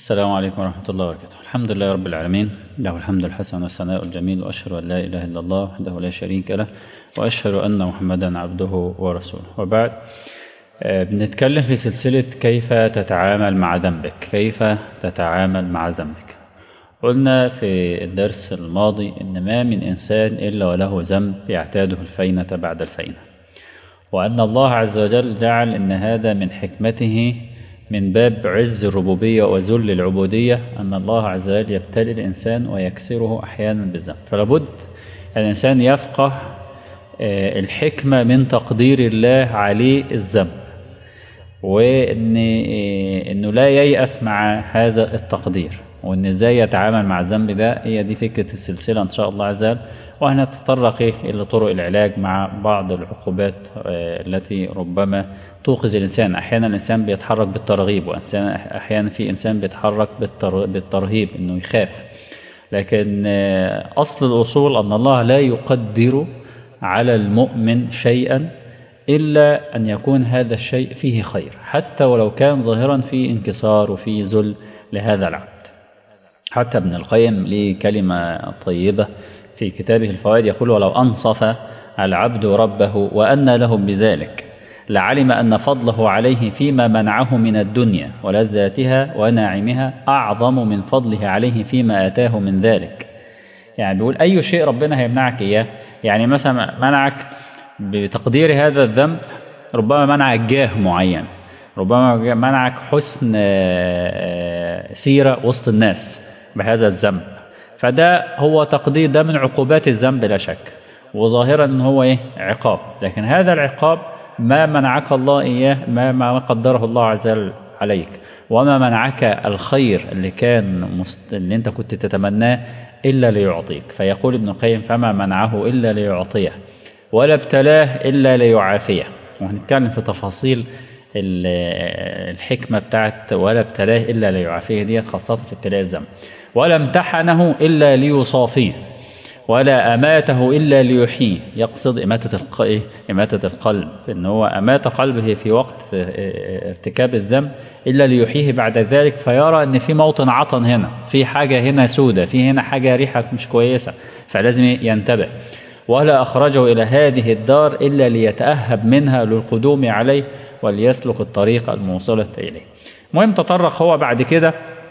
السلام عليكم ورحمة الله وبركاته الحمد لله رب العالمين له الحمد الحسن والثناء الجميل وأشهد أن لا إله إلا الله وحده لا شريك له وأشهد أن محمدا عبده ورسوله وبعد آه، بنتكلم في سلسلة كيف تتعامل مع ذنبك كيف تتعامل مع ذنبك قلنا في الدرس الماضي إن ما من إنسان إلا وله ذنب يعتاده الفينة بعد الفينة وأن الله عز وجل جعل أن هذا من حكمته من باب عز الربوبية وذل العبودية أن الله عز وجل يبتلي الإنسان ويكسره أحيانا بالذنب فلابد الإنسان يفقه آه، الحكمة من تقدير الله عليه الذنب وإن آه، إنه لا ييأس مع هذا التقدير وإن إزاي يتعامل مع الذنب ده هي دي فكرة السلسلة إن شاء الله عز وجل وهنتطرق إيه إلى طرق العلاج مع بعض العقوبات آه، التي ربما توقظ الإنسان أحيانا الإنسان بيتحرك بالترغيب وأحيانا في إنسان بيتحرك بالتر- بالترهيب إنه يخاف لكن آه، أصل الأصول أن الله لا يقدر على المؤمن شيئا إلا أن يكون هذا الشيء فيه خير حتى ولو كان ظاهرا في انكسار وفي ذل لهذا العبد حتى ابن القيم ليه كلمة طيبة في كتابه الفوائد يقول ولو أنصف العبد ربه وأن له بذلك لعلم أن فضله عليه فيما منعه من الدنيا ولذاتها وناعمها أعظم من فضله عليه فيما آتاه من ذلك يعني بيقول أي شيء ربنا هيمنعك إياه يعني مثلا منعك بتقدير هذا الذنب ربما منعك جاه معين ربما منعك حسن آه، سيرة وسط الناس بهذا الذنب فده هو تقدير ده من عقوبات الذنب لا شك وظاهرا ان هو ايه عقاب لكن هذا العقاب ما منعك الله اياه ما ما قدره الله عز وجل عليك وما منعك الخير اللي كان مست... اللي انت كنت تتمناه الا ليعطيك فيقول ابن القيم فما منعه الا ليعطيه ولا ابتلاه الا ليعافيه وهنتكلم في تفاصيل ال- الحكمة بتاعت ولا ابتلاه إلا ليعافيه دي خاصة في ابتلاء الذنب ولا امتحنه إلا ليصافيه ولا أماته إلا ليحييه يقصد إماتة الق... إيه؟ إماتة القلب إن هو أمات قلبه في وقت اه، ارتكاب الذنب إلا ليحييه بعد ذلك فيرى إن في موطن عطن هنا في حاجة هنا سودة في هنا حاجة ريحة مش كويسة فلازم ينتبه ولا أخرجه إلى هذه الدار إلا ليتأهب منها للقدوم عليه وليسلك الطريق الموصلة إليه المهم تطرق هو بعد كده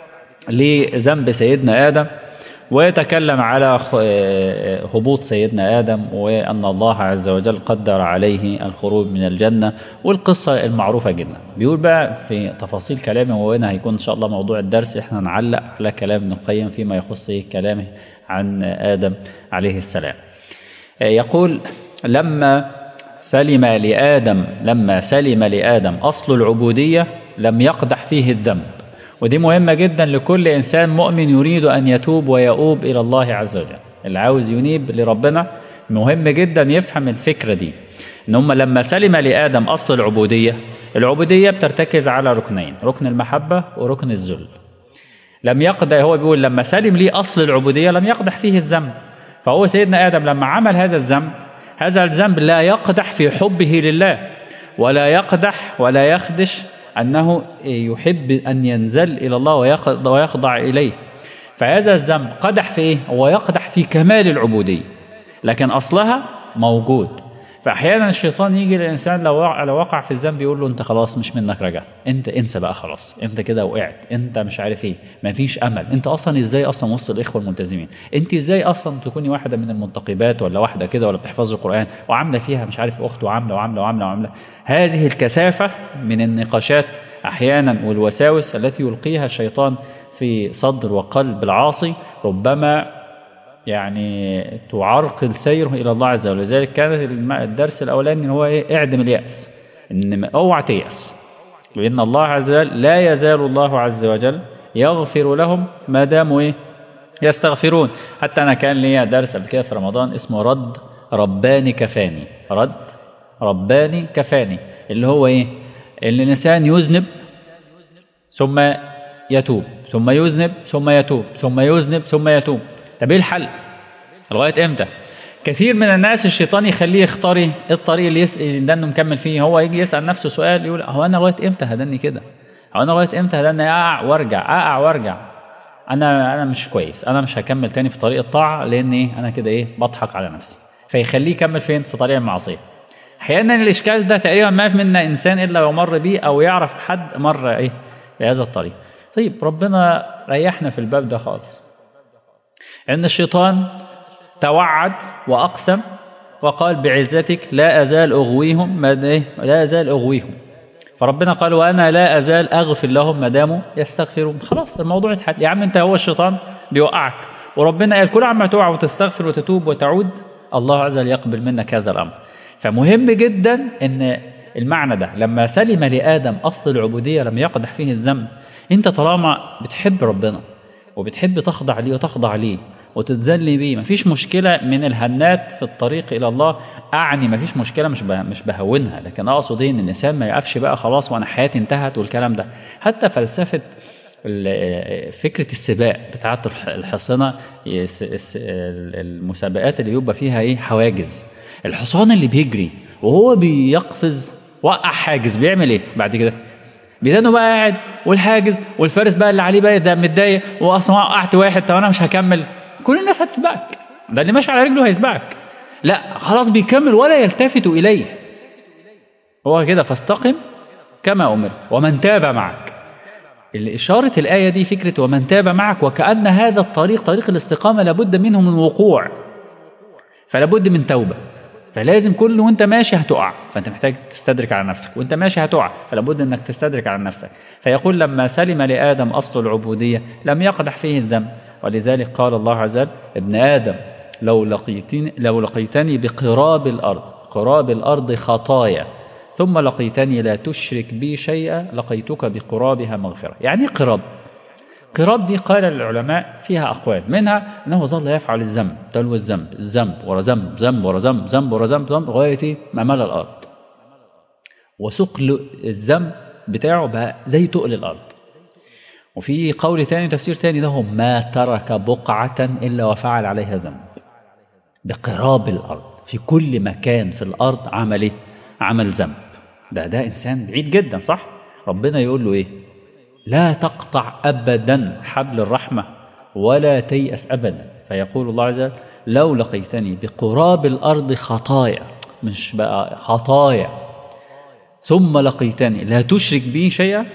لذنب سيدنا آدم ويتكلم على خ- آه، هبوط سيدنا آدم وأن الله عز وجل قدر عليه الخروج من الجنة والقصة المعروفة جدا بيقول بقى في تفاصيل كلامه وهنا هيكون إن شاء الله موضوع الدرس احنا نعلق على كلام ابن القيم فيما يخص إيه كلامه عن آدم عليه السلام يقول لما سلم لآدم لما سلم لآدم أصل العبودية لم يقدح فيه الذنب ودي مهمة جدا لكل إنسان مؤمن يريد أن يتوب ويؤوب إلى الله عز وجل اللي عاوز ينيب لربنا مهم جدا يفهم الفكرة دي إن هم لما سلم لآدم أصل العبودية العبودية بترتكز على ركنين ركن المحبة وركن الذل لم يقدح هو بيقول لما سلم لي أصل العبودية لم يقدح فيه الذنب فهو سيدنا آدم لما عمل هذا الذنب هذا الذنب لا يقدح في حبه لله ولا يقدح ولا يخدش أنه يحب أن ينزل إلى الله ويخضع ويخضع إليه فهذا الذنب قدح في إيه؟ هو يقدح في كمال العبودية لكن أصلها موجود فأحيانا الشيطان يجي للإنسان لو وقع, لو وقع في الذنب يقول له أنت خلاص مش منك رجع أنت انسى بقى خلاص أنت كده وقعت أنت مش عارف إيه مفيش أمل أنت أصلا إزاي أصلا وسط الإخوة الملتزمين أنت إزاي أصلا تكوني واحدة من المنتقبات ولا واحدة كده ولا بتحفظ القرآن وعاملة فيها مش عارف أخت وعاملة وعاملة وعاملة وعاملة هذه الكثافة من النقاشات أحيانا والوساوس التي يلقيها الشيطان في صدر وقلب العاصي ربما يعني تعرقل سيره إلى الله عز وجل لذلك كان الم- الدرس الأولاني إن هو إيه اعدم اليأس إن ما- اوعى تيأس لأن الله عز وجل لا يزال الله عز وجل يغفر لهم ما داموا إيه يستغفرون حتى أنا كان لي درس قبل كده في رمضان اسمه رد رباني كفاني رد رباني كفاني اللي هو إيه اللي الإنسان يذنب ثم يتوب ثم يذنب ثم يتوب ثم يذنب ثم يتوب طب ايه الحل لغايه امتى كثير من الناس الشيطان يخليه يختار إيه الطريق اللي يس... ده انه مكمل فيه هو يجي يسال نفسه سؤال يقول هو انا لغايه امتى هدني كده او انا لغايه امتى لان اقع وارجع اقع وارجع انا انا مش كويس انا مش هكمل تاني في طريق الطاعه لان ايه انا كده ايه بضحك على نفسي فيخليه يكمل فين في طريق المعصيه احيانا الاشكال ده تقريبا ما في منا انسان الا ومر بيه او يعرف حد مر ايه بهذا الطريق طيب ربنا ريحنا في الباب ده خالص ان الشيطان توعد واقسم وقال بعزتك لا ازال اغويهم ما إيه؟ لا ازال اغويهم فربنا قال وانا لا ازال اغفر لهم ما داموا يستغفرون خلاص الموضوع اتحل يا عم انت هو الشيطان بيوقعك وربنا قال كل عما تقع وتستغفر وتتوب وتعود الله عز وجل يقبل منك هذا الامر فمهم جدا ان المعنى ده لما سلم لادم اصل العبوديه لم يقدح فيه الذنب انت طالما بتحب ربنا وبتحب تخضع ليه وتخضع ليه وتتذلي بيه مفيش مشكله من الهنات في الطريق الى الله اعني مفيش مشكله مش مش بهونها لكن اقصد ايه ان الانسان ما يقفش بقى خلاص وانا حياتي انتهت والكلام ده حتى فلسفه فكره السباق بتاعه الحصنه المسابقات اللي يبقى فيها ايه حواجز الحصان اللي بيجري وهو بيقفز وقع حاجز بيعمل ايه بعد كده بيدانه بقى قاعد والحاجز والفارس بقى اللي عليه بقى ده متضايق واصلا وقعت واحد طب انا مش هكمل كل الناس هتسبقك ده اللي ماشي على رجله هيسبقك لا خلاص بيكمل ولا يلتفت اليه هو كده فاستقم كما امرت ومن تاب معك إشارة الآية دي فكرة ومن تاب معك وكأن هذا الطريق طريق الاستقامة لابد منه من وقوع فلابد من توبة فلازم كل وانت ماشي هتقع فانت محتاج تستدرك على نفسك وانت ماشي هتقع فلابد انك تستدرك على نفسك فيقول لما سلم لآدم أصل العبودية لم يقدح فيه الذنب ولذلك قال الله عز وجل ابن آدم لو لقيتني, لو لقيتني بقراب الأرض قراب الأرض خطايا ثم لقيتني لا تشرك بي شيئا لقيتك بقرابها مغفرة يعني قراب قراب دي قال العلماء فيها أقوال منها أنه ظل يفعل الذنب تلو الذنب الذنب ورا ذنب ذنب ورا ذنب ذنب ورا ذنب ذنب لغاية ما ملى الأرض وثقل الذنب بتاعه بقى زي تقل الأرض وفي قول تاني تفسير تاني له ما ترك بقعة إلا وفعل عليها ذنب بقراب الأرض في كل مكان في الأرض عمل إيه؟ عمل ذنب ده ده إنسان بعيد جدا صح ربنا يقول له إيه لا تقطع أبدا حبل الرحمة ولا تيأس أبدا فيقول الله عز وجل لو لقيتني بقراب الأرض خطايا مش بقى خطايا ثم لقيتني لا تشرك بي شيئا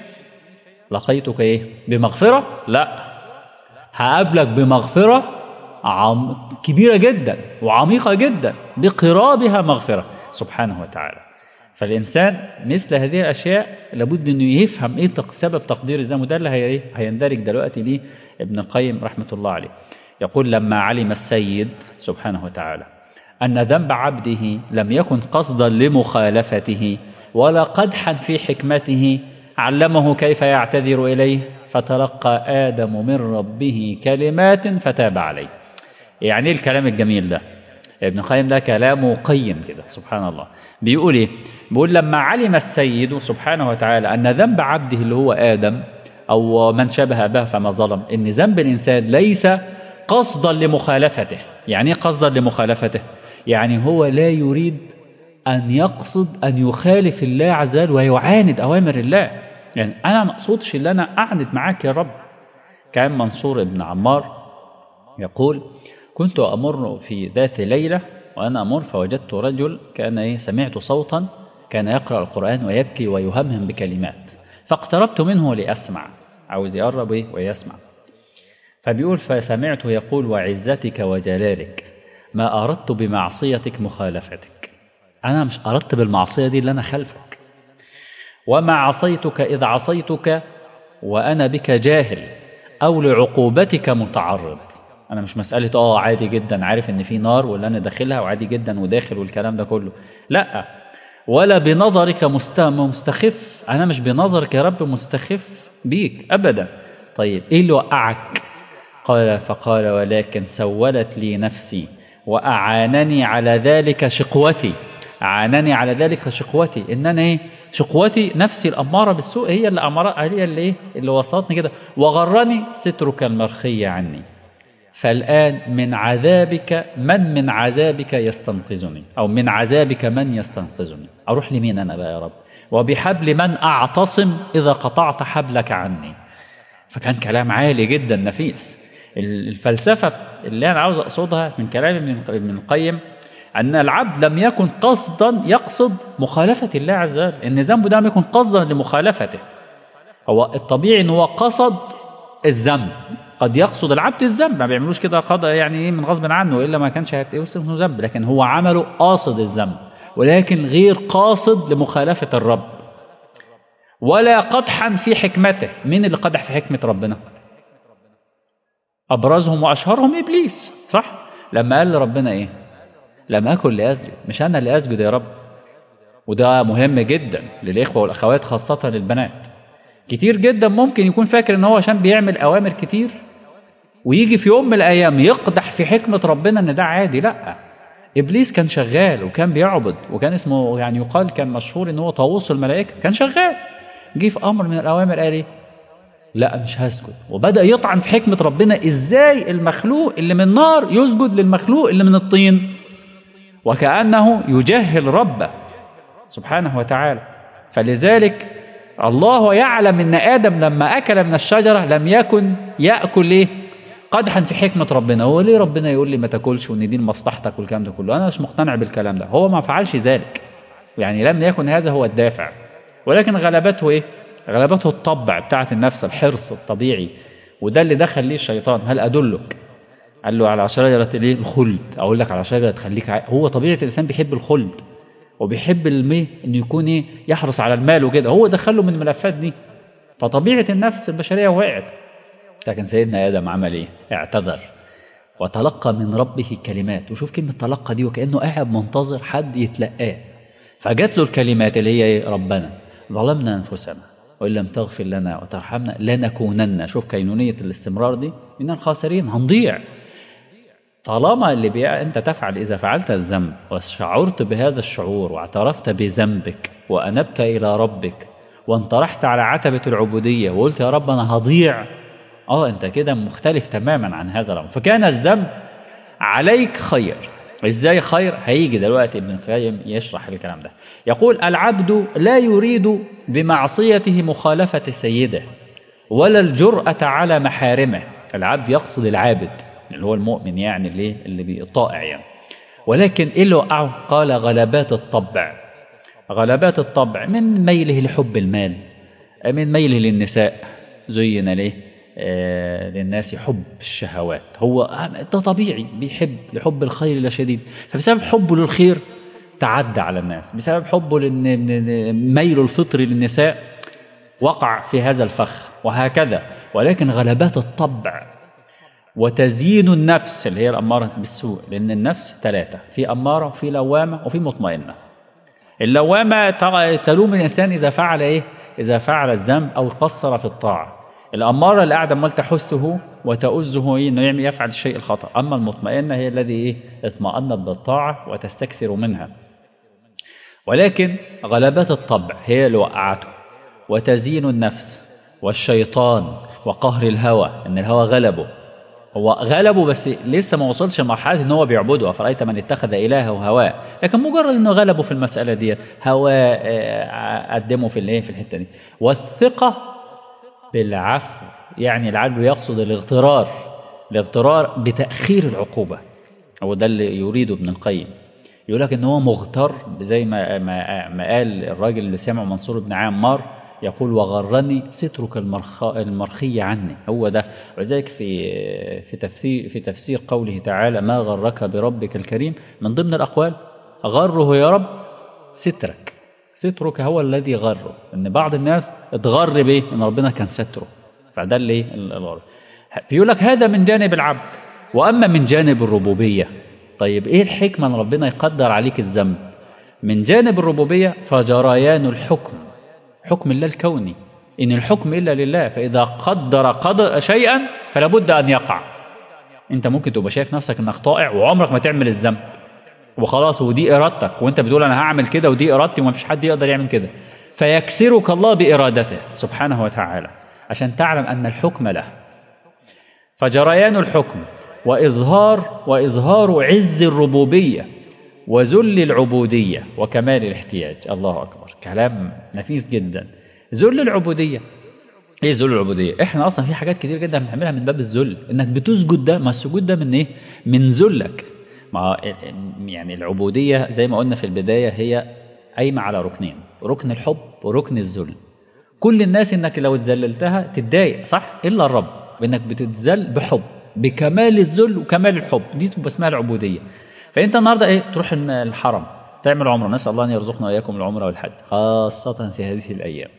لقيتك ايه بمغفرة لا هقابلك بمغفرة عم... كبيرة جدا وعميقة جدا بقرابها مغفرة سبحانه وتعالى فالإنسان مثل هذه الأشياء لابد أنه يفهم إيه سبب تقدير الذنب وده اللي هي هيندرج دلوقتي ليه ابن القيم رحمة الله عليه يقول لما علم السيد سبحانه وتعالى أن ذنب عبده لم يكن قصدا لمخالفته ولا قدحا في حكمته علمه كيف يعتذر إليه فتلقى آدم من ربه كلمات فتاب عليه يعني الكلام الجميل ده ابن القيم ده كلامه قيم كده سبحان الله بيقول ايه بيقول لما علم السيد سبحانه وتعالى أن ذنب عبده اللي هو آدم أو من شبه به فما ظلم إن ذنب الإنسان ليس قصدا لمخالفته يعني ايه قصدا لمخالفته يعني هو لا يريد أن يقصد أن يخالف الله عز وجل ويعاند أوامر الله يعني أنا ما أقصدش إن أنا أعند معاك يا رب كان منصور بن عمار يقول كنت أمر في ذات ليلة وأنا أمر فوجدت رجل كان إيه سمعت صوتا كان يقرأ القرآن ويبكي ويهمهم بكلمات فاقتربت منه لأسمع عاوز يقرب إيه ويسمع فبيقول فسمعته يقول وعزتك وجلالك ما أردت بمعصيتك مخالفتك أنا مش أردت بالمعصية دي اللي أنا خلفك وما عصيتك إذ عصيتك وأنا بك جاهل أو لعقوبتك متعرض أنا مش مسألة آه عادي جدا عارف إن في نار ولا أنا داخلها وعادي جدا وداخل والكلام ده كله لا ولا بنظرك مستخف أنا مش بنظرك يا رب مستخف بيك أبدا طيب إيه اللي وقعك قال فقال ولكن سولت لي نفسي وأعانني على ذلك شقوتي أعانني على ذلك شقوتي إن أنا إيه شقوتي نفسي الأمارة بالسوء هي اللي أمر هي اللي إيه اللي وصلتني كده وغرني سترك المرخي عني فالآن من عذابك من من عذابك يستنقذني أو من عذابك من يستنقذني أروح لمين أنا بقى يا رب وبحبل من أعتصم إذا قطعت حبلك عني فكان كلام عالي جدا نفيس الفلسفة اللي أنا عاوز أقصدها من كلام ابن القيم أن العبد لم يكن قصدا يقصد مخالفة الله عز وجل إن ذنبه ده لم يكن قصدا لمخالفته هو الطبيعي إن هو قصد الذنب قد يقصد العبد الذنب ما بيعملوش كده قضاء يعني ايه من غصب عنه الا ما كانش هيوصف انه ذنب لكن هو عمله قاصد الذنب ولكن غير قاصد لمخالفه الرب ولا قدحا في حكمته مين اللي قدح في حكمه ربنا ابرزهم واشهرهم ابليس صح لما قال لربنا ايه لم اكن لاسجد مش انا اللي اسجد يا رب وده مهم جدا للاخوه والاخوات خاصه للبنات كتير جدا ممكن يكون فاكر ان هو عشان بيعمل اوامر كتير ويجي في يوم من الايام يقدح في حكمه ربنا ان ده عادي لا ابليس كان شغال وكان بيعبد وكان اسمه يعني يقال كان مشهور ان هو طاووس الملائكه كان شغال جه في امر من الاوامر قال ايه لا مش هسجد وبدا يطعن في حكمه ربنا ازاي المخلوق اللي من نار يسجد للمخلوق اللي من الطين وكانه يجهل ربه سبحانه وتعالى فلذلك الله يعلم ان ادم لما اكل من الشجره لم يكن ياكل ايه قدحا في حكمه ربنا هو ليه ربنا يقول لي ما تاكلش وان دي لمصلحتك والكلام ده كله انا مش مقتنع بالكلام ده هو ما فعلش ذلك يعني لم يكن هذا هو الدافع ولكن غلبته ايه غلبته الطبع بتاعه النفس الحرص الطبيعي وده اللي دخل ليه الشيطان هل ادلك قال له على شجره الايه الخلد اقول لك على شجره تخليك ع... هو طبيعه الانسان بيحب الخلد وبيحب الميه انه يكون ايه يحرص على المال وكده هو دخله من الملفات دي فطبيعه النفس البشريه وقعت لكن سيدنا ادم عمل ايه اعتذر وتلقى من ربه كلمات وشوف كلمه تلقى دي وكانه قاعد منتظر حد يتلقاه فجات له الكلمات اللي هي ايه ربنا ظلمنا انفسنا وان لم تغفر لنا وترحمنا لنكونن شوف كينونيه الاستمرار دي من الخاسرين هنضيع طالما اللي بي... انت تفعل اذا فعلت الذنب وشعرت بهذا الشعور واعترفت بذنبك وانبت الى ربك وانطرحت على عتبه العبوديه وقلت يا رب انا هضيع اه انت كده مختلف تماما عن هذا الامر فكان الذنب عليك خير ازاي خير هيجي دلوقتي ابن القيم يشرح الكلام ده يقول العبد لا يريد بمعصيته مخالفه سيده ولا الجرأة على محارمه العبد يقصد العابد اللي هو المؤمن يعني اللي اللي بيطائع يعني ولكن ايه اللي وقعه قال غلبات الطبع غلبات الطبع من ميله لحب المال من ميله للنساء زين ليه آه للناس حب الشهوات هو ده طبيعي بيحب لحب الخير لشديد فبسبب حبه للخير تعدى على الناس بسبب حبه لن ميله الفطري للنساء وقع في هذا الفخ وهكذا ولكن غلبات الطبع وتزيين النفس اللي هي الأمارة بالسوء لأن النفس ثلاثة في أمارة وفي لوامة وفي مطمئنة اللوامة تلوم الإنسان إذا فعل إيه إذا فعل الذنب أو قصر في الطاعة الأمارة اللي قاعدة عمال تحسه وتؤزه إيه إنه يعمل يفعل الشيء الخطأ أما المطمئنة هي الذي إيه اطمأنت بالطاعة وتستكثر منها ولكن غلبات الطبع هي اللي وقعته وتزيين النفس والشيطان وقهر الهوى ان الهوى غلبه هو غلبه بس لسه ما وصلش لمرحله ان هو بيعبده افرايت من اتخذ الهه هواه لكن مجرد انه غلبه في المساله دي هواه قدمه في الايه في الحته دي والثقه بالعفو يعني العدل يقصد الاغترار الاغترار بتاخير العقوبه هو ده اللي يريده ابن القيم يقول لك ان هو مغتر زي ما ما, ما قال الراجل اللي سمعه منصور بن عمار يقول وغرني سترك المرخ المرخي عني هو ده ولذلك في في تفسير في تفسير قوله تعالى ما غرك بربك الكريم من ضمن الاقوال غره يا رب سترك سترك هو الذي غره ان بعض الناس اتغر بايه ان ربنا كان ستره فده اللي الغر بيقول لك هذا من جانب العبد واما من جانب الربوبيه طيب ايه الحكمه ان ربنا يقدر عليك الذنب من جانب الربوبيه فجريان الحكم حكم الله الكوني إن الحكم إلا لله فإذا قدر قدر شيئا فلا بد أن يقع أنت ممكن تبقى شايف نفسك إنك طائع وعمرك ما تعمل الذنب وخلاص ودي إرادتك وأنت بتقول أنا هعمل كده ودي إرادتي وما فيش حد يقدر يعمل كده فيكسرك الله بإرادته سبحانه وتعالى عشان تعلم أن الحكم له فجريان الحكم وإظهار وإظهار عز الربوبية وذل العبودية وكمال الاحتياج الله أكبر كلام نفيس جدا ذل العبودية ايه ذل العبودية احنا اصلا في حاجات كتير جدا بنعملها من باب الذل انك بتسجد ده ما السجود ده من ايه من ذلك ما يعني العبودية زي ما قلنا في البداية هي قايمة على ركنين ركن الحب وركن الذل كل الناس انك لو اتذللتها تتضايق صح الا الرب بانك بتتذل بحب بكمال الذل وكمال الحب دي تبقى اسمها العبودية فانت النهارده ايه تروح الحرم تعمل عمره نسال الله ان يرزقنا واياكم العمره والحج خاصه في هذه الايام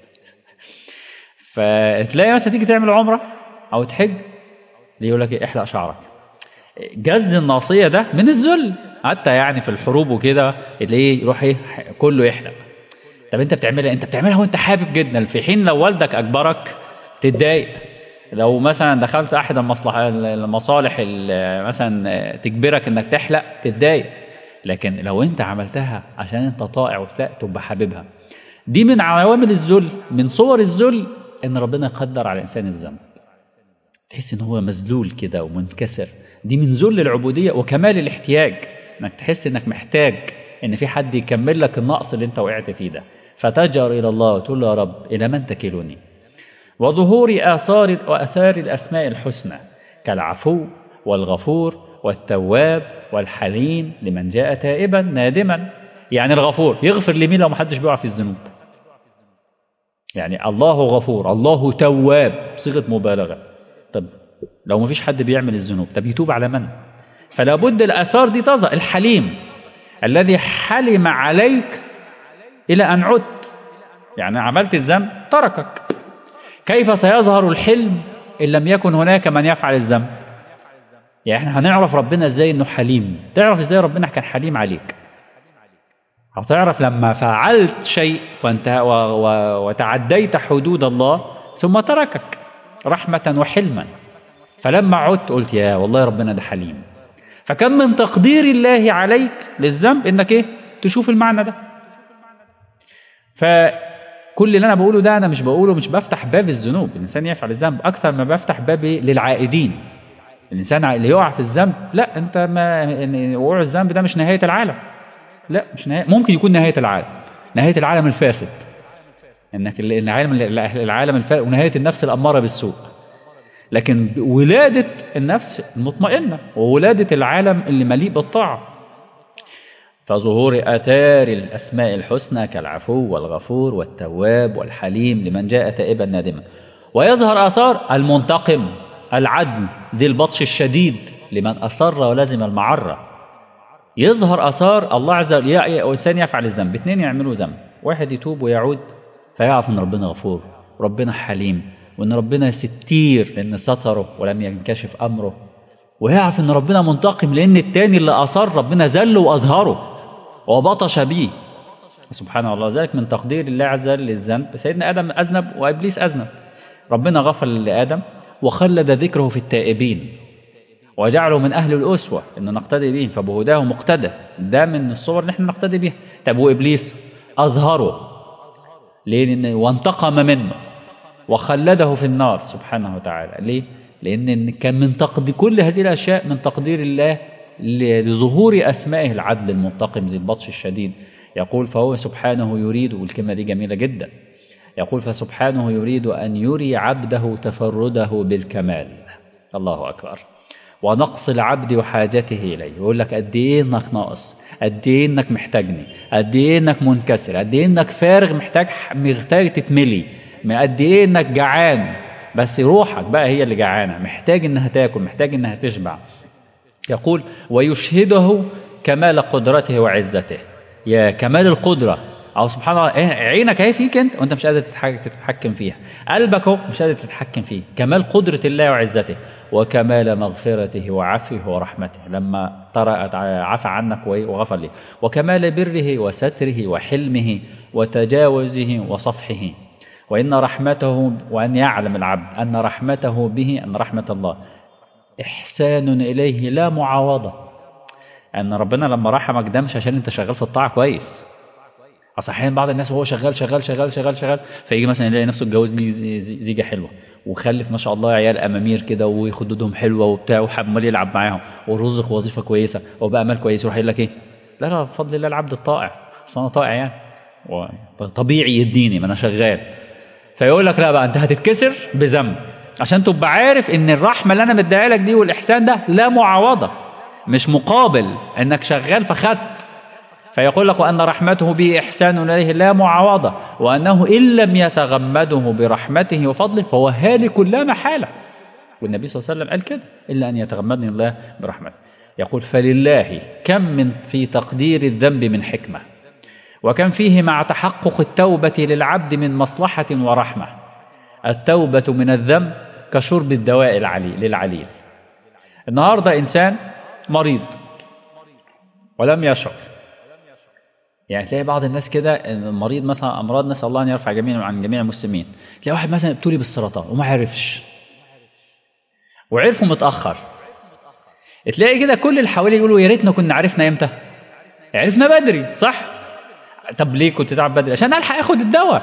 فتلاقي مثلا تيجي تعمل عمره او تحج يقول لك إيه احلق شعرك جز الناصيه ده من الذل حتى يعني في الحروب وكده تلاقيه يروح ايه كله يحلق طب انت بتعملها انت بتعملها وانت حابب جدا في حين لو والدك اجبرك تتضايق لو مثلا دخلت احد المصلحة المصالح مثلا تجبرك انك تحلق تتضايق لكن لو انت عملتها عشان انت طائع وبتاع تبقى حاببها دي من عوامل الذل من صور الذل ان ربنا يقدر على الانسان الذنب تحس ان هو مذلول كده ومنكسر دي من ذل العبوديه وكمال الاحتياج انك تحس انك محتاج ان في حد يكمل لك النقص اللي انت وقعت فيه ده فتجر الى الله وتقول له يا رب الى من تكلني وظهور آثار وأثار الأسماء الحسنى كالعفو والغفور والتواب والحليم لمن جاء تائبا نادما يعني الغفور يغفر لمين لو محدش بيقع في الذنوب يعني الله غفور الله تواب صيغة مبالغة طب لو ما فيش حد بيعمل الذنوب طب يتوب على من فلا بد الآثار دي تظهر الحليم الذي حلم عليك إلى أن عدت يعني عملت الذنب تركك كيف سيظهر الحلم إن لم يكن هناك من يفعل الذنب يعني احنا هنعرف ربنا ازاي انه حليم تعرف ازاي ربنا كان حليم عليك هتعرف لما فعلت شيء وانت و و وتعديت حدود الله ثم تركك رحمة وحلما فلما عدت قلت يا والله ربنا ده حليم فكم من تقدير الله عليك للذنب انك ايه تشوف المعنى ده فكل اللي انا بقوله ده انا مش بقوله مش بفتح باب الذنوب الانسان يفعل الذنب اكثر ما بفتح باب للعائدين الانسان اللي يقع في الذنب لا انت ما وقوع الذنب ده مش نهايه العالم لا مش نهاية ممكن يكون نهايه العالم نهايه العالم الفاسد انك العالم العالم الفاسد ونهايه النفس الاماره بالسوء لكن ولاده النفس المطمئنه وولاده العالم اللي مليء بالطاعه فظهور آثار الأسماء الحسنى كالعفو والغفور والتواب والحليم لمن جاء تائبا نادما ويظهر آثار المنتقم العدل ذي البطش الشديد لمن أصر ولزم المعرة يظهر آثار الله عز وجل إنسان يفعل الذنب اثنين يعملوا ذنب واحد يتوب ويعود فيعرف أن ربنا غفور وربنا حليم وأن ربنا ستير لأن ستره ولم ينكشف أمره ويعرف أن ربنا منتقم لأن التاني اللي أصر ربنا ذله وأظهره وبطش به سبحان الله ذلك من تقدير الله عز وجل للذنب سيدنا آدم أذنب وإبليس أذنب ربنا غفر لآدم وخلد ذكره في التائبين وجعله من أهل الأسوة إن نقتدي بهم فبهداه مقتدى ده من الصور اللي احنا نقتدي بها طب وإبليس أظهره ليه لأن وانتقم منه وخلده في النار سبحانه وتعالى ليه لأن كان من تقدير كل هذه الأشياء من تقدير الله لظهور أسمائه العدل المنتقم ذي البطش الشديد يقول فهو سبحانه يريد والكلمة دي جميلة جدا يقول فسبحانه يريد أن يري عبده تفرده بالكمال الله أكبر ونقص العبد وحاجته إليه يقول لك قد إيه إنك ناقص قد إيه إنك محتاجني قد إيه إنك منكسر قد إيه إنك فارغ محتاج محتاج تتملي قد إيه إنك جعان بس روحك بقى هي اللي جعانة محتاج إنها تاكل محتاج إنها تشبع يقول ويشهده كمال قدرته وعزته يا كمال القدرة أو سبحان الله إيه عينك اهي فيك أنت وأنت مش قادر تتحكم فيها قلبك اهو مش قادر تتحكم فيه كمال قدرة الله وعزته وكمال مغفرته وعفوه ورحمته لما طرأت عفى عنك وغفر لي وكمال بره وستره وحلمه وتجاوزه وصفحه وإن رحمته وأن يعلم العبد أن رحمته به أن رحمة الله إحسان إليه لا معاوضة أن ربنا لما رحمك ده مش عشان أنت شغال في الطاعة كويس أصل أحيانا بعض الناس وهو شغال شغال شغال شغال شغال فيجي مثلا يلاقي نفسه اتجوز زيجة حلوة وخلف ما شاء الله عيال أمامير كده وخدودهم حلوة وبتاع وعمال يلعب معاهم ورزق وظيفة كويسة وبقى مال كويس يروح يقول لك إيه لا لا بفضل الله العبد الطائع اصل انا طائع يعني طبيعي يديني ما انا شغال فيقول لك لا بقى انت هتتكسر بذنب عشان تبقى عارف ان الرحمه اللي انا مديها لك دي والاحسان ده لا معاوضه مش مقابل انك شغال فخدت فيقول لك وان رحمته به احسان اليه لا معاوضه وانه ان لم يتغمده برحمته وفضله فهو هالك لا محاله والنبي صلى الله عليه وسلم قال كده الا ان يتغمدني الله برحمته يقول فلله كم من في تقدير الذنب من حكمه وكم فيه مع تحقق التوبة للعبد من مصلحة ورحمة التوبة من الذنب كشرب الدواء العليل للعليل النهاردة إنسان مريض ولم يشعر يعني تلاقي بعض الناس كده المريض مثلا أمراض نسأل الله أن يرفع جميع عن جميع المسلمين تلاقي واحد مثلا ابتلي بالسرطان وما عرفش وعرفه متأخر تلاقي كده كل اللي حواليه يقولوا يا ريتنا كنا عرفنا امتى عرفنا بدري صح طب ليه كنت تعب بدري عشان الحق اخد الدواء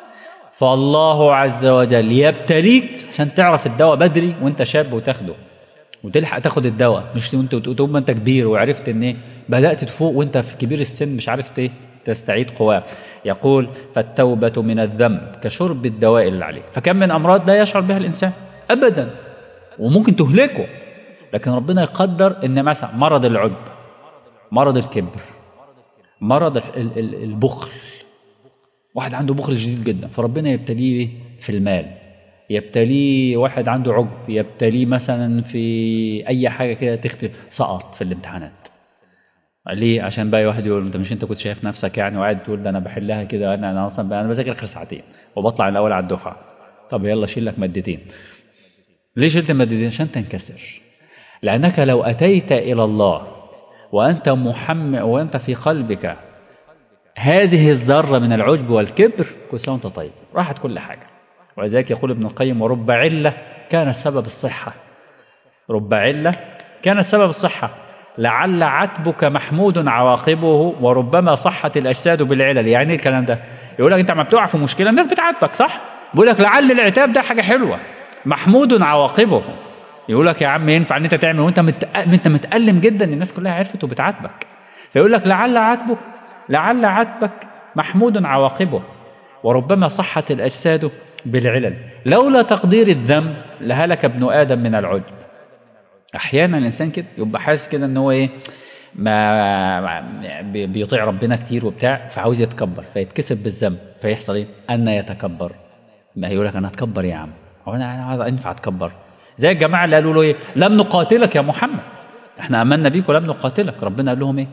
فالله عز وجل يبتليك عشان تعرف الدواء بدري وانت شاب وتاخده وتلحق تاخد الدواء مش وانت تقوم انت كبير وعرفت ان ايه بدات تفوق وانت في كبير السن مش عارف ايه تستعيد قواك يقول فالتوبة من الذنب كشرب الدواء اللي عليه فكم من أمراض لا يشعر بها الإنسان أبدا وممكن تهلكه لكن ربنا يقدر ان مثلا مرض العجب مرض الكبر مرض البخل واحد عنده بخل شديد جدا فربنا يبتليه في المال يبتليه واحد عنده عجب يبتليه مثلا في اي حاجه كده تختي سقط في الامتحانات ليه عشان بقى واحد يقول انت مش انت كنت شايف نفسك يعني وقاعد تقول ده انا بحلها كده انا انا اصلا انا بذاكر اخر ساعتين وبطلع الاول على الدفعه طب يلا شيل لك مادتين ليه شلت المادتين عشان تنكسر لانك لو اتيت الى الله وأنت محمد وأنت في قلبك هذه الذرة من العجب والكبر كل سنة وأنت طيب راحت كل حاجة ولذلك يقول ابن القيم ورب علة كانت سبب الصحة رب علة كانت سبب الصحة لعل عتبك محمود عواقبه وربما صحت الأجساد بالعلل يعني الكلام ده يقول لك أنت ما بتقع في مشكلة الناس بتعاتبك صح بيقول لك لعل العتاب ده حاجة حلوة محمود عواقبه يقول لك يا عم ينفع ان انت تعمل وانت مت... انت متألم جدا ان الناس كلها عرفت وبتعاتبك فيقول لك لعل عاتبك لعل عاتبك محمود عواقبه وربما صحت الأجساد بالعلل لولا تقدير الذنب لهلك ابن آدم من العجب أحيانا الإنسان كده يبقى حاسس كده إن هو إيه ما بيطيع ربنا كتير وبتاع فعاوز يتكبر فيتكسب بالذنب فيحصل إيه؟ أن يتكبر ما يقول لك أنا أتكبر يا عم هو أنا عايز أنفع أتكبر زي الجماعة اللي قالوا له إيه لم نقاتلك يا محمد إحنا أمنا بيك ولم نقاتلك ربنا قال لهم إيه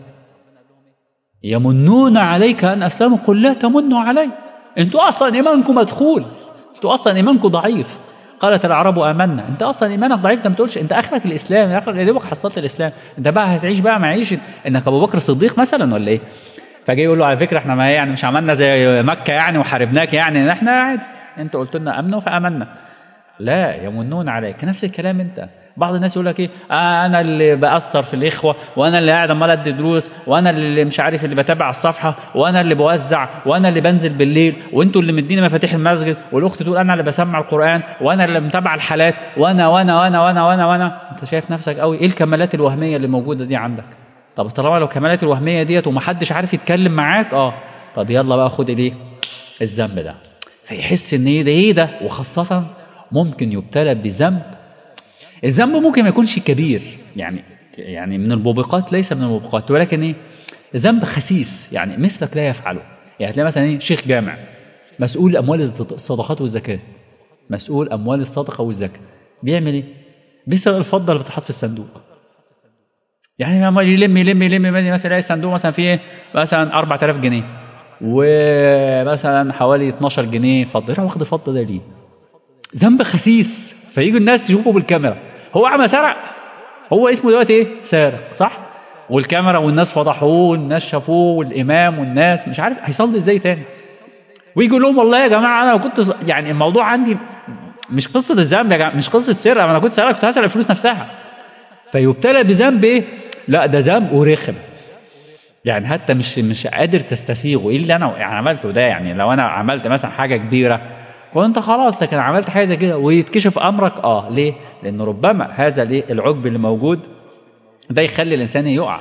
يمنون عليك أن أسلموا قل لا تمنوا علي أنتوا أصلا إيمانكم مدخول أنتوا أصلا إيمانكم ضعيف قالت العرب آمنا أنت أصلا إيمانك ضعيف أنت ما تقولش أنت آخرك الإسلام آخرك يا دوبك حصلت الإسلام أنت بقى هتعيش بقى معيشة إنك أبو بكر الصديق مثلا ولا إيه فجاي يقول له على فكرة إحنا ما يعني مش عملنا زي مكة يعني وحاربناك يعني إحنا عادي أنت قلت لنا أمنوا فآمنا لا يمنون عليك نفس الكلام أنت بعض الناس يقول لك ايه آه انا اللي باثر في الاخوه وانا اللي قاعد عمال ادي دروس وانا اللي مش عارف اللي بتابع الصفحه وانا اللي بوزع وانا اللي بنزل بالليل وانتوا اللي مديني مفاتيح المسجد والاخت تقول انا اللي بسمع القران وانا اللي متابع الحالات وانا وانا وانا وانا وانا وانا انت شايف نفسك قوي ايه الكمالات الوهميه اللي موجوده دي عندك طب طالما لو الكمالات الوهميه ديت ومحدش عارف يتكلم معاك اه طب يلا بقى خد الايه الذنب ده فيحس ان ايه ده ايه ده وخاصه ممكن يبتلى بذنب الذنب ممكن ما يكونش كبير يعني يعني من الموبقات ليس من الموبقات ولكن ايه ذنب خسيس يعني مثلك لا يفعله يعني تلاقي مثلا ايه شيخ جامع مسؤول اموال الصدقات والزكاه مسؤول اموال الصدقه والزكاه بيعمل ايه بيسرق الفضه اللي بتتحط في الصندوق يعني عمال يلم يلم يلم مثلا يلاقي الصندوق مثلا فيه مثلا 4000 جنيه ومثلا حوالي 12 جنيه فضه يروح واخد الفضه ده ليه ذنب خسيس فيجوا الناس يشوفوا بالكاميرا هو عم سرق هو اسمه دلوقتي ايه سارق صح والكاميرا والناس فضحوه والناس شافوه والامام والناس مش عارف هيصلي ازاي تاني ويجوا لهم والله يا جماعه انا كنت يعني الموضوع عندي مش قصه الذنب يا جماعه مش قصه سرقه انا كنت سرقت كنت هسرق الفلوس نفسها فيبتلى بذنب ايه لا ده ذنب ورخم يعني حتى مش مش قادر تستسيغه ايه اللي انا يعني عملته ده يعني لو انا عملت مثلا حاجه كبيره وانت خلاص لكن عملت حاجه زي كده ويتكشف امرك اه ليه لان ربما هذا الايه العجب اللي موجود ده يخلي الانسان يقع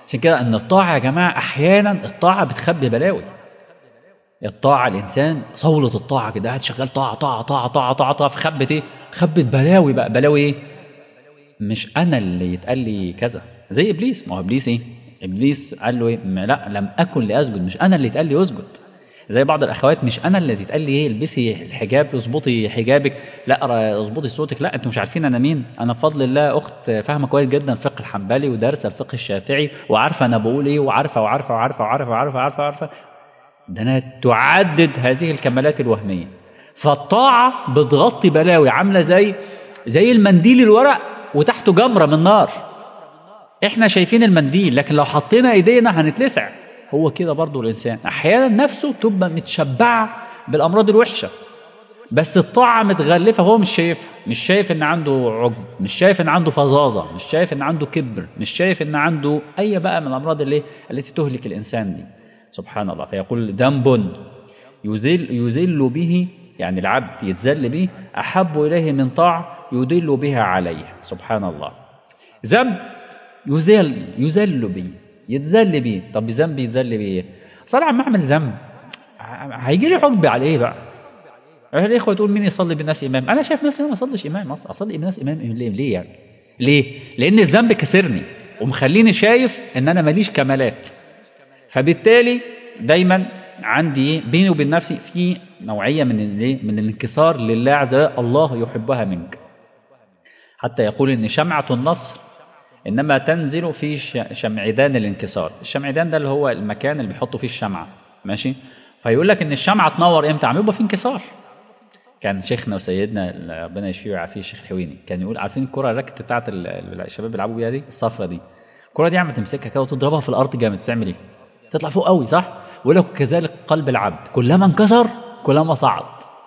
عشان كده ان الطاعه يا جماعه احيانا الطاعه بتخبي بلاوي الطاعه الانسان صولة الطاعه كده قاعد شغال طاعه طاعه طاعه طاعه طاعه, طاعة فخبت ايه خبت بلاوي بقى بلاوي ايه مش انا اللي يتقال لي كذا زي ابليس ما هو ابليس ايه ابليس قال له ايه ما لا لم اكن لاسجد مش انا اللي يتقال لي اسجد زي بعض الاخوات مش انا اللي تتقال لي ايه البسي الحجاب اظبطي حجابك لا اظبطي صوتك لا انتوا مش عارفين انا مين انا بفضل الله اخت فاهمه كويس جدا الفقه الحنبلي ودارسه الفقه الشافعي وعارفه انا بقول ايه وعارفه وعارفه وعارفه وعارفه وعارفه وعارفه, وعارفة. ده انا تعدد هذه الكمالات الوهميه فالطاعه بتغطي بلاوي عامله زي زي المنديل الورق وتحته جمره من نار احنا شايفين المنديل لكن لو حطينا ايدينا هنتلسع هو كده برضو الإنسان أحيانا نفسه تبقى متشبعة بالأمراض الوحشة بس الطاعة متغلفة هو مش شايف مش شايف إن عنده عجب مش شايف إن عنده فظاظة مش شايف إن عنده كبر مش شايف إن عنده أي بقى من الأمراض اللي التي تهلك الإنسان دي سبحان الله فيقول ذنب يذل, يذل به يعني العبد يتذل به أحب إليه من طاعة يدل بها عليه سبحان الله ذنب يذل يذل به يتذل بيه طب ذنب يتذل بيه صار عم اعمل ذنب هيجي لي عقب على ايه بقى الاخوه تقول مين يصلي بالناس امام انا شايف نفسي انا ما اصليش امام اصلا اصلي بالناس امام ليه ليه يعني ليه لان الذنب كسرني ومخليني شايف ان انا ماليش كمالات فبالتالي دايما عندي ايه بيني وبين نفسي في نوعيه من الايه من الانكسار لله عز وجل الله يحبها منك حتى يقول ان شمعه النصر إنما تنزل في شمعدان الانكسار الشمعدان ده اللي هو المكان اللي بيحطوا فيه الشمعة ماشي فيقول لك إن الشمعة تنور إمتى عم يبقى في انكسار كان شيخنا وسيدنا ربنا يشفيه ويعافيه الشيخ الحويني كان يقول عارفين الكرة الراكت بتاعت الشباب بيلعبوا بيها دي الصفرة دي الكرة دي عم تمسكها كده وتضربها في الأرض جامد تعمل إيه؟ تطلع فوق قوي صح؟ ويقول لك كذلك قلب العبد كلما انكسر كلما صعد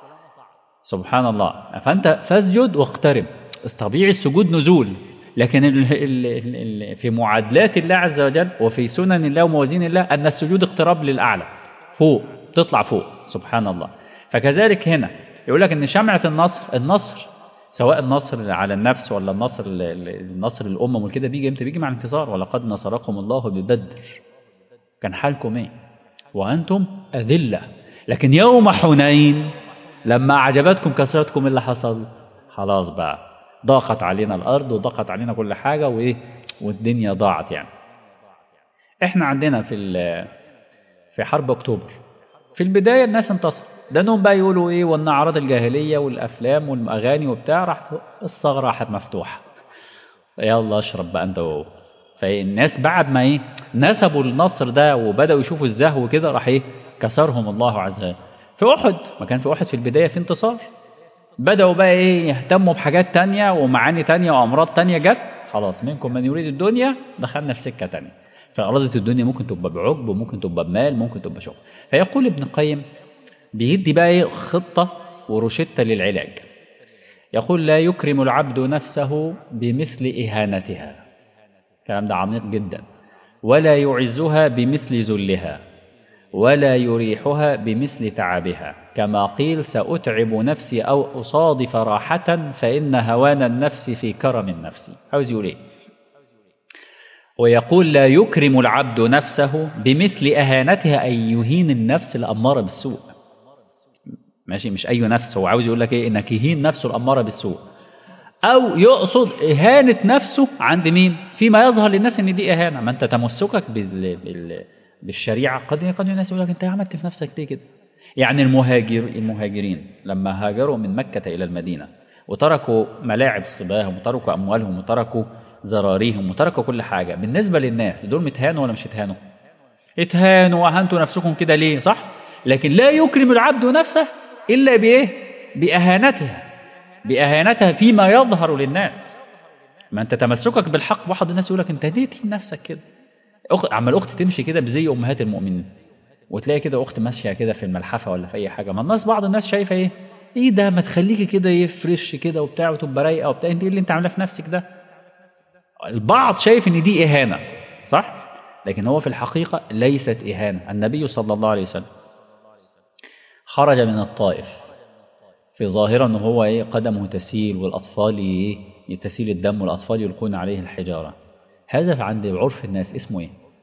سبحان الله فأنت فاسجد واقترب طبيعي السجود نزول لكن ال ال ال في معادلات الله عز وجل وفي سنن الله وموازين الله أن السجود اقتراب للأعلى فوق تطلع فوق سبحان الله فكذلك هنا يقول لك أن شمعة النصر النصر سواء النصر على النفس ولا النصر النصر الأمم والكده بيجي امتى بيجي مع الانتصار ولقد نصركم الله ببدر كان حالكم ايه وأنتم أذلة لكن يوم حنين لما أعجبتكم كثرتكم اللي حصل خلاص بقى ضاقت علينا الأرض وضاقت علينا كل حاجة وإيه والدنيا ضاعت يعني إحنا عندنا في في حرب أكتوبر في البداية الناس انتصر لأنهم بقى يقولوا إيه وإن أعراض الجاهلية والأفلام والأغاني وبتاع راح الثغرة راحت مفتوحة يلا اشرب بقى أنت وهو فالناس بعد ما إيه نسبوا النصر ده وبدأوا يشوفوا الزهو كده راح إيه كسرهم الله عز وجل في أحد ما كان في أحد في البداية في انتصار بدأوا بقى إيه يهتموا بحاجات تانية ومعاني تانية وأمراض تانية جت خلاص منكم من يريد الدنيا دخلنا في سكة تانية فأرادة الدنيا ممكن تبقى بعجب وممكن تبقى بمال ممكن تبقى شغل فيقول ابن القيم بيدي بقى إيه خطة وروشتة للعلاج يقول لا يكرم العبد نفسه بمثل إهانتها الكلام ده عميق جدا ولا يعزها بمثل ذلها ولا يريحها بمثل تعبها كما قيل سأتعب نفسي أو أصادف راحة فإن هوان النفس في كرم النفس عاوز يقول إيه ويقول لا يكرم العبد نفسه بمثل أهانتها أي يهين النفس الأمارة بالسوء ماشي مش أي نفس هو عاوز يقول لك إيه إنك يهين نفسه الأمارة بالسوء أو يقصد إهانة نفسه عند مين فيما يظهر للناس إن دي إهانة ما أنت تمسكك بال... بال... بالشريعة قد قد الناس يقول لك أنت عملت في نفسك ليه كده يعني المهاجر المهاجرين لما هاجروا من مكة إلى المدينة وتركوا ملاعب صباهم وتركوا أموالهم وتركوا زراريهم وتركوا كل حاجة بالنسبة للناس دول متهانوا ولا مش اتهانوا اتهانوا وأهنتوا نفسكم كده ليه صح لكن لا يكرم العبد نفسه إلا بإيه بأهانتها بأهانتها فيما يظهر للناس ما أنت تمسكك بالحق واحد الناس يقول لك أنت ليه تهين نفسك كده أخ... عمال أخت تمشي كده بزي أمهات المؤمنين وتلاقي كده أخت ماشية كده في الملحفة ولا في أي حاجة ما الناس بعض الناس شايفة إيه إيه ده ما تخليكي كده يفرش كده وبتاع وتبقى رايقة وبتاع أنت إيه اللي أنت عاملاه في نفسك ده البعض شايف إن دي إهانة صح لكن هو في الحقيقة ليست إهانة النبي صلى الله عليه وسلم خرج من الطائف في ظاهرة أنه هو إيه قدمه تسيل والأطفال إيه تسيل الدم والأطفال يلقون عليه الحجارة هذا عند عرف الناس اسمه إيه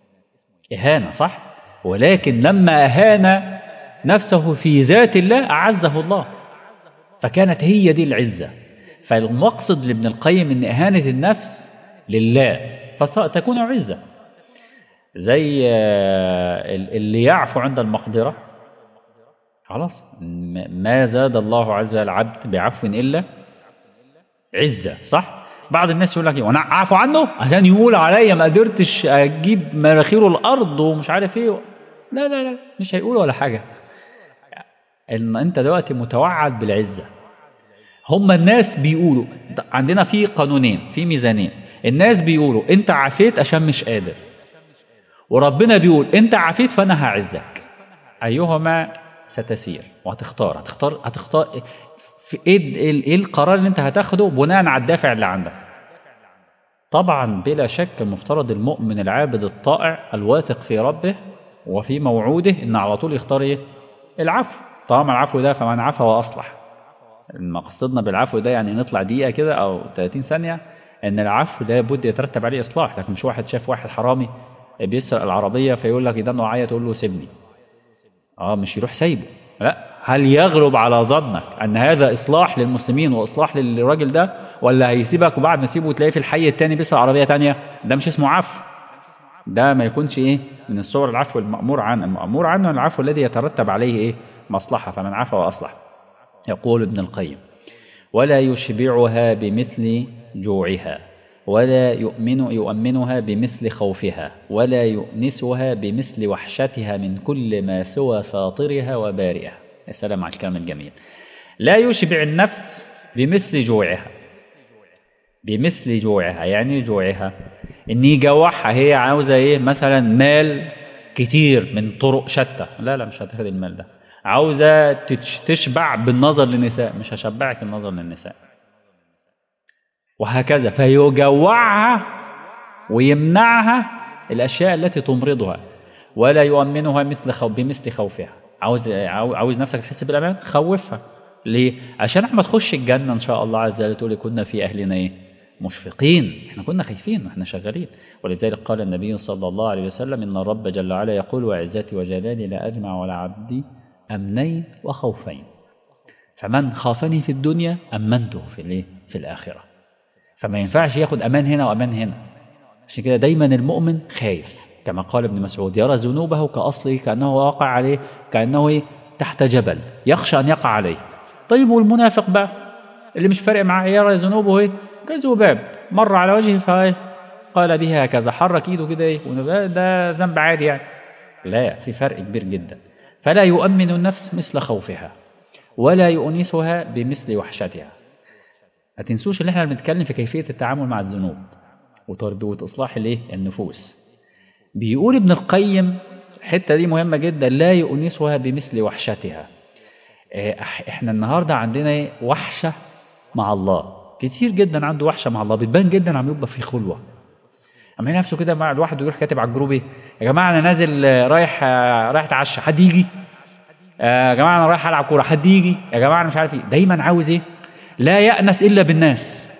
إهانة صح ولكن لما أهان نفسه في ذات الله أعزه الله فكانت هي دي العزة فالمقصد لابن القيم أن إهانة النفس لله فتكون عزة زي اللي يعفو عند المقدرة خلاص ما زاد الله عز وجل العبد بعفو إلا عزة صح بعض الناس يقول لك ايه وانا اعفو عنه عشان يقول عليا ما قدرتش اجيب مراخيره الارض ومش عارف ايه لا لا لا مش هيقول ولا حاجه ان انت دلوقتي متوعد بالعزه هم الناس بيقولوا عندنا في قانونين في ميزانين الناس بيقولوا انت عافيت عشان مش قادر وربنا بيقول انت عافيت فانا هعزك ايهما ستسير وهتختار هتختار هتختار في ايه ايه القرار اللي انت هتاخده بناء على الدافع اللي عندك طبعا بلا شك المفترض المؤمن العابد الطائع الواثق في ربه وفي موعوده ان على طول يختار ايه العفو طالما العفو ده فمن عفا واصلح مقصدنا بالعفو ده يعني نطلع دقيقه كده او 30 ثانيه ان العفو ده بد يترتب عليه اصلاح لكن مش واحد شاف واحد حرامي بيسرق العربيه فيقول لك ده نوعيه تقول له سيبني اه مش يروح سايبه لا هل يغلب على ظنك ان هذا اصلاح للمسلمين واصلاح للراجل ده ولا هيسيبك وبعد ما تسيبه تلاقيه في الحي التاني بيسرق عربيه تانية ده مش اسمه عفو ده ما يكونش ايه من الصور العفو المأمور عنه المأمور عنه العفو الذي يترتب عليه ايه مصلحة فمن عفا وأصلح يقول ابن القيم ولا يشبعها بمثل جوعها ولا يؤمن يؤمنها بمثل خوفها ولا يؤنسها بمثل وحشتها من كل ما سوى فاطرها وبارئها السلام على الكلام الجميل لا يشبع النفس بمثل جوعها بمثل جوعها يعني جوعها ان يجوعها هي عاوزه ايه مثلا مال كتير من طرق شتى لا لا مش هتاخد المال ده عاوزه تشبع بالنظر للنساء مش هشبعك النظر للنساء وهكذا فيجوعها ويمنعها الاشياء التي تمرضها ولا يؤمنها مثل خوف بمثل خوفها عاوز عاوز نفسك تحس بالامان خوفها ليه عشان احنا تخش الجنه ان شاء الله عز وجل تقول كنا في اهلنا ايه مشفقين احنا كنا خايفين واحنا شغالين ولذلك قال النبي صلى الله عليه وسلم ان الرب جل وعلا يقول وعزتي وجلالي لا اجمع ولا عبدي امنين وخوفين فمن خافني في الدنيا امنته في الايه في الاخره فما ينفعش ياخد امان هنا وامان هنا عشان كده دايما المؤمن خايف كما قال ابن مسعود يرى ذنوبه كاصله كانه واقع عليه كانه ايه تحت جبل يخشى ان يقع عليه طيب والمنافق بقى اللي مش فارق معاه يرى ذنوبه ايه كذباب مر على وجهه فايه قال به هكذا حرك ايده كده ايه ده ذنب عادي يعني لا في فرق كبير جدا فلا يؤمن النفس مثل خوفها ولا يؤنسها بمثل وحشتها ما تنسوش ان احنا بنتكلم في كيفيه التعامل مع الذنوب وتربيه اصلاح الايه النفوس بيقول ابن القيم الحته دي مهمه جدا لا يؤنسها بمثل وحشتها احنا النهارده عندنا وحشه مع الله كتير جدا عنده وحشه مع الله بتبان جدا عم يبقى في خلوه اما نفسه كده مع الواحد ويروح كاتب على الجروب ايه يا جماعه انا نازل رايح رايح اتعشى حد يجي يا جماعه انا رايح العب كوره حد يجي يا جماعه انا مش عارف ايه دايما عاوز ايه لا يأنس الا بالناس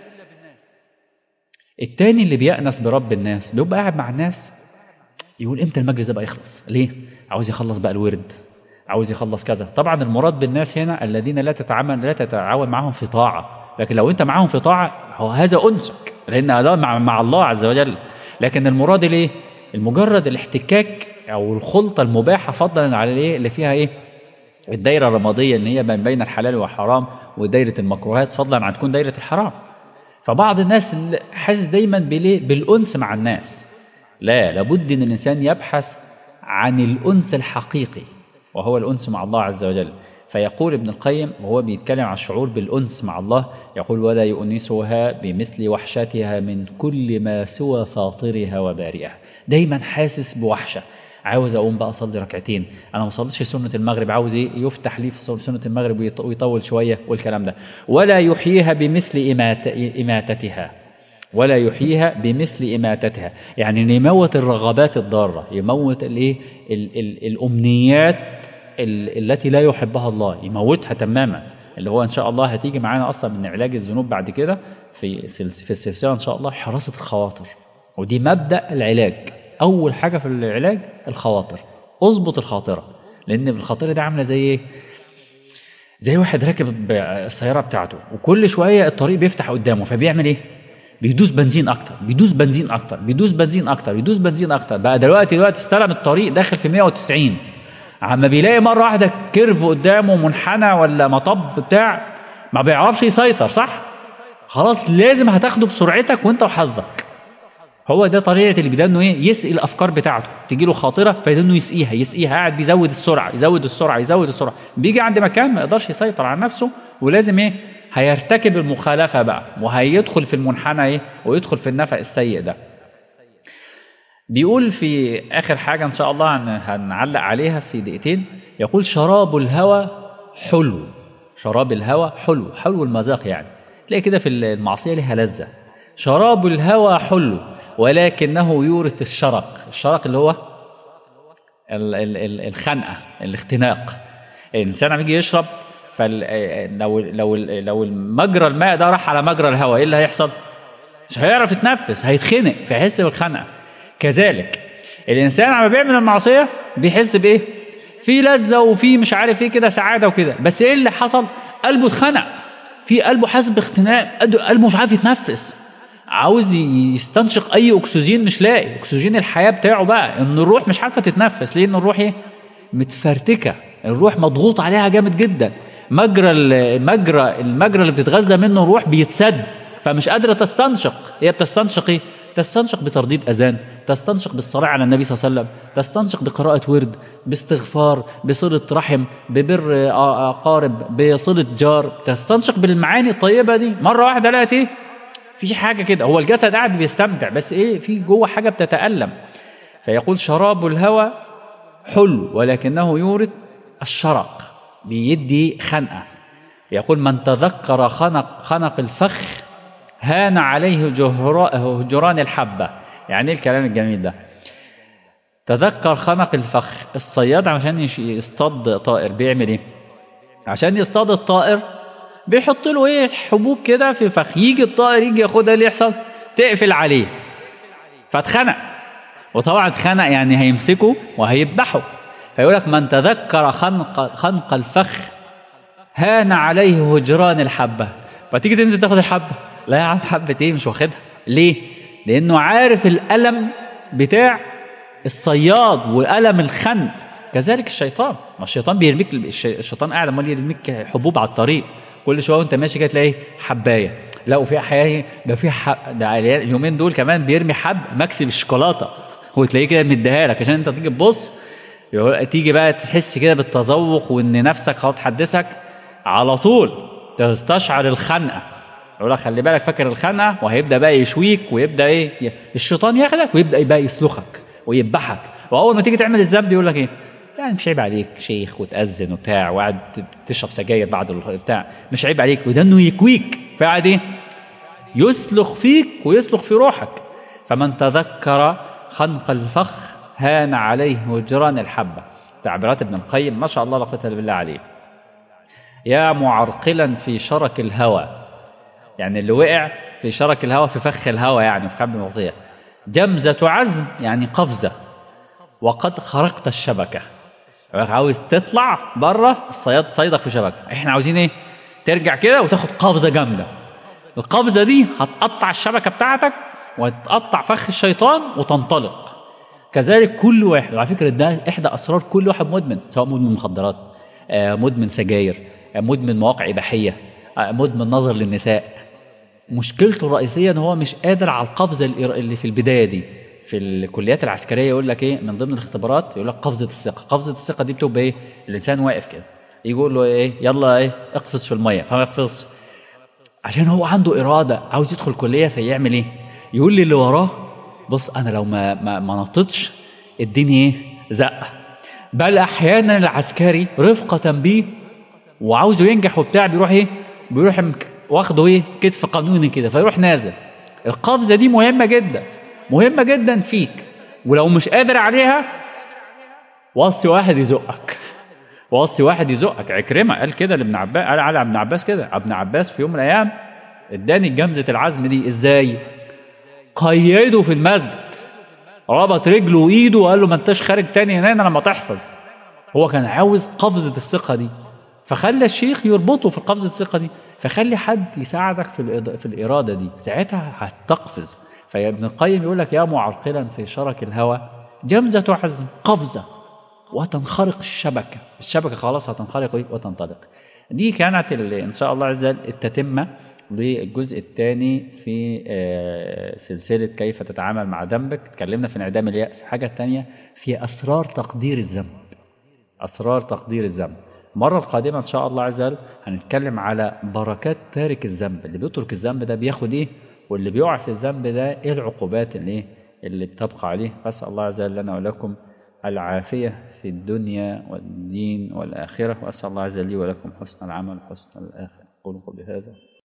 التاني اللي بيأنس برب الناس بيبقى قاعد مع الناس يقول امتى المجلس ده بقى يخلص ليه عاوز يخلص بقى الورد عاوز يخلص كذا طبعا المراد بالناس هنا الذين لا تتعامل لا تتعاون معهم في طاعه لكن لو انت معاهم في طاعه هو هذا انسك لان هذا مع, مع الله عز وجل لكن المراد الايه المجرد الاحتكاك او الخلطه المباحه فضلا على الايه اللي فيها ايه الدايره الرماديه اللي هي ما بين الحلال والحرام ودايره المكروهات فضلا عن تكون دايره الحرام فبعض الناس حاسس دايما بالايه بالانس مع الناس لا لابد ان الانسان يبحث عن الانس الحقيقي وهو الانس مع الله عز وجل فيقول ابن القيم وهو بيتكلم عن الشعور بالأنس مع الله يقول ولا يؤنسها بمثل وحشتها من كل ما سوى فاطرها وبارئها دايما حاسس بوحشة عاوز أقوم بقى أصلي ركعتين أنا ما صليتش سنة المغرب عاوز إيه يفتح لي في سنة المغرب ويطول شوية والكلام ده ولا يحييها بمثل إمات إماتتها ولا يحييها بمثل إماتتها يعني يموت الرغبات الضارة يموت الإيه الأمنيات التي لا يحبها الله يموتها تماما اللي هو ان شاء الله هتيجي معانا اصلا من علاج الذنوب بعد كده في في السلسله ان شاء الله حراسه الخواطر ودي مبدا العلاج اول حاجه في العلاج الخواطر اظبط الخاطره لان الخاطره دي عامله زي ايه زي واحد راكب السياره بتاعته وكل شويه الطريق بيفتح قدامه فبيعمل ايه بيدوس بنزين اكتر بيدوس بنزين اكتر بيدوس بنزين اكتر بيدوس بنزين اكتر بقى دلوقتي دلوقتي استلم الطريق داخل في 190 عما بيلاقي مره واحده كيرف قدامه منحنى ولا مطب بتاع ما بيعرفش يسيطر صح خلاص لازم هتاخده بسرعتك وانت وحظك هو ده طريقه اللي بيبدا انه ايه يسقي الافكار بتاعته تيجي له خاطره فيبدا انه يسقيها يسقيها قاعد بيزود السرعه يزود السرعه يزود السرعه بيجي عند مكان ما يقدرش يسيطر على نفسه ولازم ايه هيرتكب المخالفه بقى وهيدخل في المنحنى ايه ويدخل في النفق السيء ده بيقول في اخر حاجه ان شاء الله هن- هنعلق عليها في دقيقتين يقول شراب الهوى حلو شراب الهوى حلو حلو المذاق يعني تلاقي كده في المعصيه لها لذه شراب الهوى حلو ولكنه يورث الشرق الشرق اللي هو ال- ال- ال- الخنقه الاختناق الانسان لما يجي يشرب فال لو لو لو المجرى الماء ده راح على مجرى الهواء ايه اللي هيحصل؟ مش هيعرف يتنفس هيتخنق فيحس بالخنقه كذلك الانسان لما بيعمل المعصيه بيحس بايه؟ في لذه وفي مش عارف ايه كده سعاده وكده بس ايه اللي حصل؟ قلبه اتخنق في قلبه حاسس باختناق قلبه مش عارف يتنفس عاوز يستنشق اي اكسجين مش لاقي اكسجين الحياه بتاعه بقى ان الروح مش عارفه تتنفس ليه ان الروح ايه متفرتكه الروح مضغوط عليها جامد جدا مجرى المجرى المجرى اللي بتتغذى منه الروح بيتسد فمش قادره تستنشق هي بتستنشق ايه تستنشق بترديد اذان تستنشق بالصلاه على النبي صلى الله عليه وسلم تستنشق بقراءه ورد باستغفار بصله رحم ببر اقارب بصله جار تستنشق بالمعاني الطيبه دي مره واحده لقيت ايه في حاجه كده هو الجسد قاعد بيستمتع بس ايه في جوه حاجه بتتالم فيقول شراب الهوى حلو ولكنه يورث الشرق بيدي خنقه يقول من تذكر خنق خنق الفخ هان عليه هجران الحبه يعني ايه الكلام الجميل ده تذكر خنق الفخ الصياد عشان يصطاد طائر بيعمل ايه عشان يصطاد الطائر بيحط له ايه حبوب كده في فخ يجي الطائر يجي ياخدها اللي يحصل تقفل عليه فاتخنق وطبعا اتخنق يعني هيمسكه وهيذبحه فيقول لك من تذكر خنق خنق الفخ هان عليه هجران الحبه فتيجي تنزل تاخد الحبه لا يا عم حبه ايه مش واخدها ليه لانه عارف الالم بتاع الصياد والم الخنق كذلك الشيطان ما الشيطان بيرميك الشيطان قاعد امال يرميك حبوب على الطريق كل شويه وانت ماشي كده تلاقي حبايه لا وفي احيانا ده في حب ده اليومين دول كمان بيرمي حب ماكسي بالشوكولاته وتلاقيه كده مديها لك عشان انت تيجي تبص تيجي بقى تحس كده بالتذوق وان نفسك خلاص تحدثك على طول تستشعر الخنقه يقول لك خلي بالك فاكر الخنقه وهيبدا بقى يشويك ويبدا ايه الشيطان ياخدك ويبدا بقى يسلخك ويذبحك واول ما تيجي تعمل الذنب يقول لك ايه يعني مش عيب عليك شيخ وتأذن وبتاع وقاعد تشرب سجاير بعد بتاع مش عيب عليك وده انه يكويك فقاعد ايه يسلخ فيك ويسلخ في روحك فمن تذكر خنق الفخ هان عليه هجران الحبة تعبيرات ابن القيم ما شاء الله لا قوة الا بالله عليه يا معرقلا في شرك الهوى يعني اللي وقع في شرك الهوى في فخ الهوى يعني في حب المغطية جمزة عزم يعني قفزة وقد خرقت الشبكة عاوز تطلع بره الصياد صيدك في شبكة احنا عاوزين ايه ترجع كده وتاخد قفزة جامدة القفزة دي هتقطع الشبكة بتاعتك وتقطع فخ الشيطان وتنطلق كذلك كل واحد وعلى فكرة ده إحدى أسرار كل واحد مدمن سواء مدمن مخدرات مدمن سجاير مدمن مواقع إباحية مدمن نظر للنساء مشكلته الرئيسية ان هو مش قادر على القفزة اللي في البداية دي في الكليات العسكريه يقول لك ايه من ضمن الاختبارات يقول لك قفزه الثقه قفزه الثقه دي بتبقى ايه الانسان واقف كده يقول له ايه يلا ايه اقفز في الميه فما يقفزش عشان هو عنده اراده عاوز يدخل كليه فيعمل ايه يقول لي اللي وراه بص انا لو ما ما, ما نطيتش اديني ايه زقه بل احيانا العسكري رفقه بيه وعاوزه ينجح وبتاع بيروح ايه بيروح واخده ايه كتف قانوني كده فيروح نازل القفزه دي مهمه جدا مهمة جدا فيك ولو مش قادر عليها وصي واحد يزقك وصي واحد يزقك عكرمة قال كده لابن عباس قال على ابن عباس كده ابن عباس في يوم من الأيام اداني جمزة العزم دي ازاي قيده في المسجد ربط رجله وايده وقال له ما انتش خارج تاني هنا لما تحفظ هو كان عاوز قفزة الثقة دي فخلى الشيخ يربطه في قفزة الثقة دي فخلي حد يساعدك في الإض- في الإرادة دي ساعتها هتقفز فيا ابن القيم يقول لك يا معرقلا في شرك الهوى جمزة عزم قفزة وتنخرق الشبكة الشبكة خلاص هتنخرق إيه؟ وتنطلق دي كانت ال- إن شاء الله عز وجل التتمة للجزء الثاني في آه، سلسلة كيف تتعامل مع ذنبك اتكلمنا في انعدام اليأس حاجة تانية في أسرار تقدير الذنب أسرار تقدير الذنب المرة القادمة إن شاء الله عز وجل هنتكلم على بركات تارك الذنب اللي بيترك الذنب ده بياخد إيه واللي بيقع في الذنب ده إيه العقوبات اللي إيه اللي بتبقى عليه أسأل الله عز وجل لنا ولكم العافية في الدنيا والدين والآخرة وأسأل الله عز وجل لي ولكم حسن العمل وحسن الآخرة قولوا قولي هذا